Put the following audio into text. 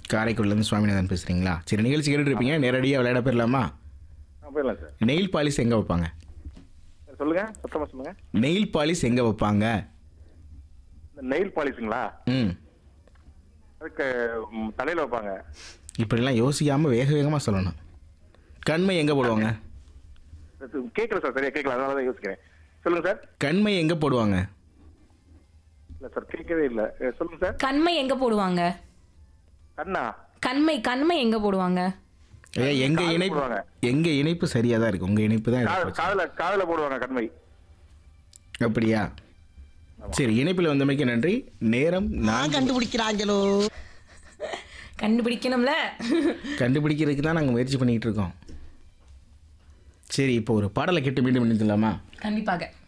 காரைக்குடிலேருந்து சுவாமிநாதன் பேசுகிறீங்களா சரி நிகழ்ச்சி கேட்டுட்டு இருப்பீங்க நேரடியாக விளையாட போயிடலாமா ஆ போயிடலாம் சார் நெயில் பாலிஷ் எங்கே வைப்பாங்க சொல்லுங்க சத்தமாக சொல்லுங்க நெயில் பாலிஷ் எங்கே வைப்பாங்க இந்த நெயில் பாலிஷுங்களா ம் அதுக்கு ம், தலையில வைப்பாங்க இப்படிலாம் யோசிக்காமல் வேக வேகமாக சொல்லணும் கண்மை எங்கே போடுவாங்க அது கேட்கல சார் சரியா கேட்கல அதனால தான் யோசிக்கிறேன் சொல்லுங்க சார் கண்மை எங்கே போடுவாங்க இல்ல சார் கேட்கவே இல்லை அஹ், சொல்லுங்க சார் கண்மை எங்க போடுவாங்க கண்ணா கண்மை கண்மை எங்க போடுவாங்க ஐயா எங்க காதுல இணைப்பு போடுவாங்க. எங்க இணைப்பு சரியா தான் இருக்கு உங்க இணைப்பு தான் காது- இருக்கு. காதுல காதுல போடுவாங்க கண்மை அப்படியா சரி இணைப்பில் வந்தமைக்கு நன்றி நேரம் நான் நான் கண்டுபிடிக்கிறாங்களோ கண்டுபிடிக்கணும்ல கண்டுபிடிக்கிறதுக்கு தான் நாங்கள் முயற்சி பண்ணிக்கிட்டு இருக்கோம் சரி இப்போ ஒரு பாடலை கேட்டு மீண்டும் பண்ணிக்கலாமா கண்டிப்பாக